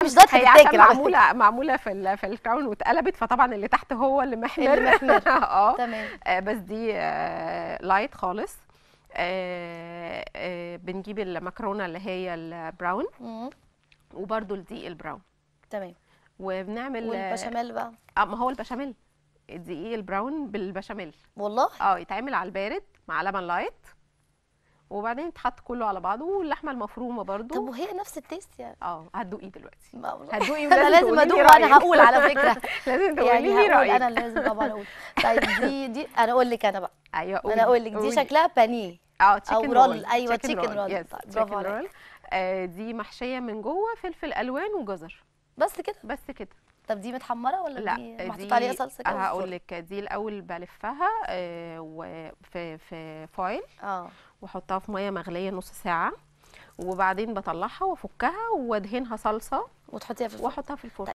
مش ضغط هي عشان تتاكل على فكرة. معموله معموله في ال- في الكراون واتقلبت فطبعا اللي تحت هو اللي محمر اللي محمر. اه تمام آه، بس دي آه، لايت خالص آه، آه، بنجيب المكرونه اللي هي البراون مم. وبرده الدقيق البراون تمام وبنعمل آه، والبشاميل بقى اه ما هو البشاميل الدقيق البراون بالبشاميل والله اه يتعمل على البارد مع لبن لايت وبعدين يتحط كله على بعضه واللحمه المفرومه طب برضو وهي نفس التيست يعني اه هتدوقي دلوقتي ما- هتدوقي انا ولازم لازم تقولي لي ادوق وانا رأيك. هقول على فكره لازم تقولي يعني لي هقول رايك انا لازم طبعا اقول طيب دي دي انا اقول لك انا بقى ايوه انا اقول لك دي قولي. شكلها بانيه اه أو تشيكن رول. رول أيوة، تشيكن chicken roll. يس طيب، برافو تشيكن عليك. رول آه دي محشيه من جوه فلفل الوان وجزر بس كده بس كده طب دي متحمره ولا لا دي محطوط دي عليها صلصه كده هقول وفرن؟ لك دي الاول بلفها آه وفي في فويل اه واحطها في ميه مغليه نص ساعه وبعدين بطلعها وافكها وادهنها صلصه وتحطيها في الفرن واحطها في الفرن